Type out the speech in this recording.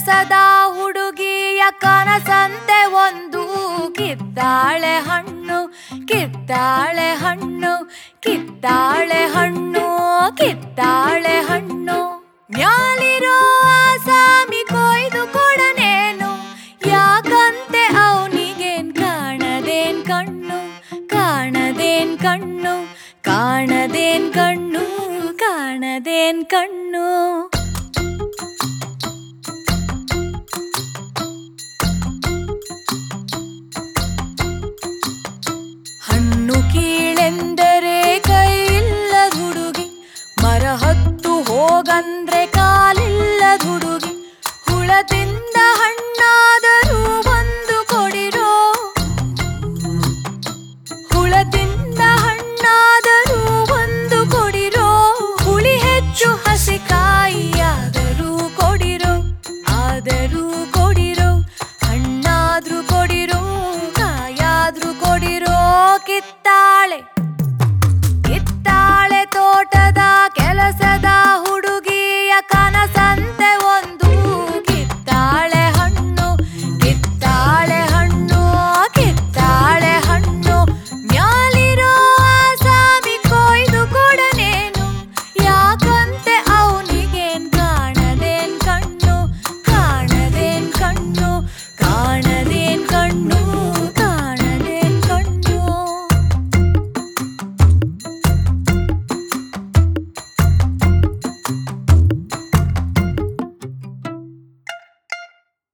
ಸೊಗಸದ ಹುಡುಗಿಯ ಕನಸಂತೆ ಒಂದು ಕಿತ್ತಾಳೆ ಹಣ್ಣು ಕಿತ್ತಾಳೆ ಹಣ್ಣು ಕಿತ್ತಾಳೆ ಹಣ್ಣು ಕಿತ್ತಾಳೆ ಹಣ್ಣು ಮ್ಯಾಲಿರೋ ಆಸಾಮಿ ಕೊಯ್ದು ಕೊಡನೇನು ಯಾಕಂತೆ ಅವನಿಗೇನ್ ಕಾಣದೇನ್ ಕಣ್ಣು ಕಾಣದೇನ್ ಕಣ್ಣು ಕಾಣದೇನ್ ಕಣ್ಣು ಕಾಣದೇನ್ ಕಣ್ಣು